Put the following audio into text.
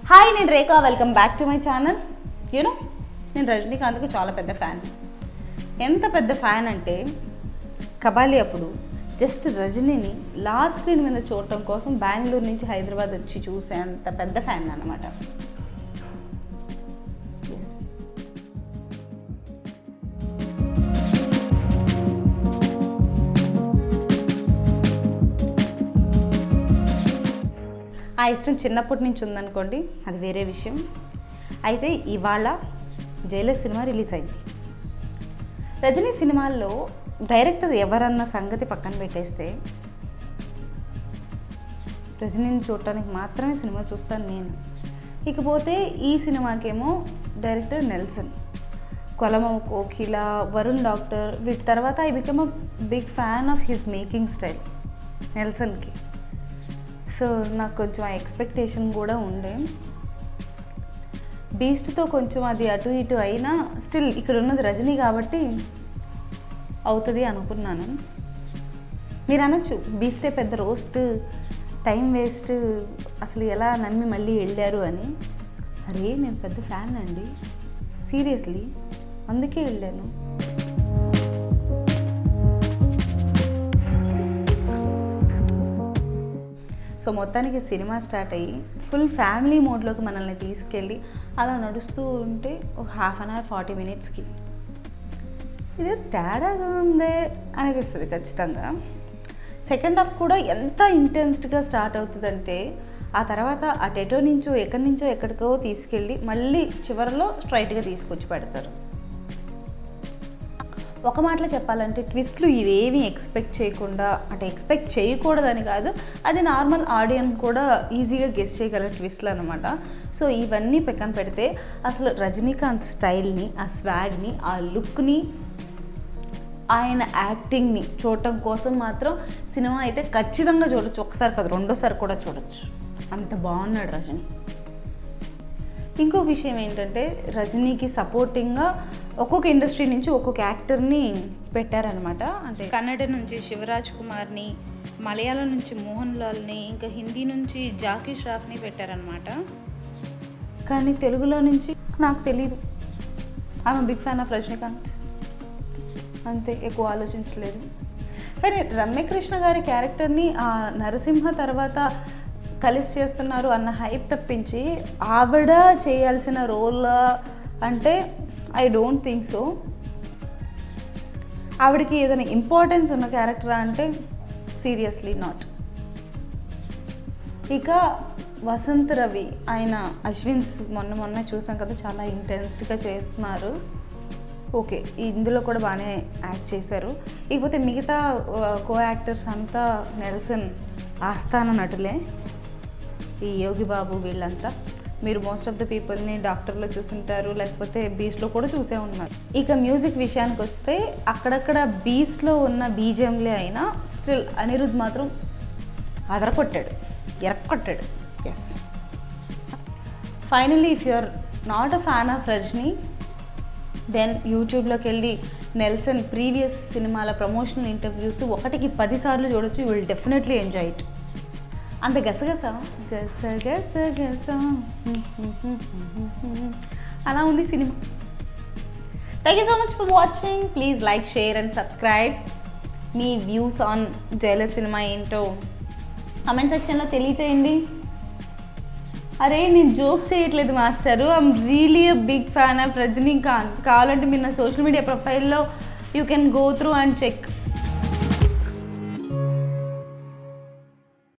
hi నేను Rekha welcome back to my channel you know నేను రజనీకాంత్కి చాలా పెద్ద ఫ్యాన్ ఎంత పెద్ద ఫ్యాన్ అంటే కబాలి అప్పుడు జస్ట్ రజనీని లార్జ్ స్క్రీన్ మీద చూడటం కోసం బెంగళూరు నుంచి హైదరాబాద్ వచ్చి చూసే అంత పెద్ద ఫ్యాన్ అనమాట ఎస్ ఆ ఇష్టం చిన్నప్పటి నుంచి ఉందనుకోండి అది వేరే విషయం అయితే ఇవాళ జైలర్ సినిమా రిలీజ్ అయింది రజనీ సినిమాల్లో డైరెక్టర్ ఎవరన్న సంగతి పక్కన పెట్టేస్తే రజనీని చూడటానికి మాత్రమే సినిమా చూస్తాను నేను ఇకపోతే ఈ సినిమాకేమో డైరెక్టర్ నెల్సన్ కొలమవు కోకిల వరుణ్ డాక్టర్ వీటి తర్వాత I become a big fan of his making style నెల్సన్కి సో నాకు కొంచెం ఆ ఎక్స్పెక్టేషన్ కూడా ఉండే బీస్ట్తో కొంచెం అది అటు ఇటు అయినా స్టిల్ ఇక్కడ ఉన్నది రజనీ కాబట్టి అవుతుంది అనుకున్నాను మీరు అనొచ్చు బీస్తే పెద్ద రోస్ట్ టైం వేస్ట్ అసలు ఎలా నమ్మి మళ్ళీ వెళ్ళారు అని అరే నేను పెద్ద ఫ్యాన్ అండి సీరియస్లీ అందుకే వెళ్ళాను సో మొత్తానికి సినిమా స్టార్ట్ అయ్యి ఫుల్ ఫ్యామిలీ మోడ్లోకి మనల్ని తీసుకెళ్ళి అలా నడుస్తూ ఉంటే ఒక హాఫ్ అన్ అవర్ ఫార్టీ మినిట్స్కి ఇది తేడాగా ఉందే అనిపిస్తుంది ఖచ్చితంగా సెకండ్ హాఫ్ కూడా ఎంత ఇంటెన్స్డ్గా స్టార్ట్ అవుతుందంటే ఆ తర్వాత అటెటో నుంచో ఎక్కడి నుంచో ఎక్కడికో తీసుకెళ్ళి మళ్ళీ చివరిలో స్ట్రైట్గా తీసుకొచ్చి పెడతారు ఒక మాటలో చెప్పాలంటే ట్విస్ట్లు ఇవేమీ ఎక్స్పెక్ట్ చేయకుండా అంటే ఎక్స్పెక్ట్ చేయకూడదని కాదు అది నార్మల్ ఆడియన్ కూడా ఈజీగా గెస్ చేయగల ట్విస్ట్లు అనమాట సో ఇవన్నీ పక్కన పెడితే అసలు రజనీకాంత్ స్టైల్ని ఆ స్వాగ్ని ఆ లుక్ని ఆయన యాక్టింగ్ని చూడటం కోసం మాత్రం సినిమా అయితే ఖచ్చితంగా చూడొచ్చు ఒకసారి కాదు రెండోసారి కూడా చూడొచ్చు అంత బాగున్నాడు రజనీ ఇంకో విషయం ఏంటంటే రజనీకి సపోర్టింగ్గా ఒక్కొక్క ఇండస్ట్రీ నుంచి ఒక్కొక్క యాక్టర్ని పెట్టారనమాట అంటే కన్నడ నుంచి శివరాజ్ కుమార్ని మలయాళం నుంచి మోహన్ లాల్ని ఇంకా హిందీ నుంచి జాకీ ష్రాఫ్ని పెట్టారనమాట కానీ తెలుగులో నుంచి నాకు తెలీదు I'm big fan of Rajinikanth అంతే ఎక్కువ ఆలోచించలేదు కానీ రమ్యకృష్ణ గారి క్యారెక్టర్ని ఆ నరసింహ తర్వాత కలిసి చేస్తున్నారు అన్న హైప్ తప్పించి ఆవిడ చేయాల్సిన రోల్ అంటే ఐ డోంట్ థింక్ సో ఆవిడకి ఏదైనా ఇంపార్టెన్స్ ఉన్న క్యారెక్టరా అంటే సీరియస్లీ నాట్ ఇక వసంత్ రవి ఆయన అశ్విన్స్ మొన్న మొన్న చూసాం కదా చాలా ఇంటెన్స్డ్గా చేస్తున్నారు ఓకే ఇందులో కూడా బాగానే యాక్ట్ చేశారు ఇకపోతే మిగతా కో యాక్టర్స్ అంతా నెల్సన్ ఆస్థాన నటులే ఈ యోగి బాబు వీళ్ళంతా మీరు మోస్ట్ ఆఫ్ ద పీపుల్ని డాక్టర్లో చూసుంటారు లేకపోతే బీచ్లో కూడా చూసే ఉన్నారు ఇక మ్యూజిక్ విషయానికి వస్తే అక్కడక్కడ బీచ్లో ఉన్న బీజిఎంలే అయినా స్టిల్ అనిరుద్ మాత్రం అదరకొట్టాడు ఎరక్కొట్టాడు yes finally if you are not a fan of Rajini then యూట్యూబ్లోకి వెళ్ళి నెల్సన్ ప్రీవియస్ సినిమాల ప్రమోషనల్ ఇంటర్వ్యూస్ ఒకటికి పదిసార్లు చూడొచ్చు you will definitely enjoy it అంత గసగస గస గస గస అలా ఉంది cinema thank you so much for watching please like share and subscribe మీ వ్యూస్ ఆన్ జైలర్ సినిమా ఏంటో కమెంట్ సెక్షన్లో తెలియచేయండి అరే నేను జోక్ చేయట్లేదు master I'm really a big fan of Rajinikanth కావాలంటే మీరు నా సోషల్ మీడియా ప్రొఫైల్లో you can go through and check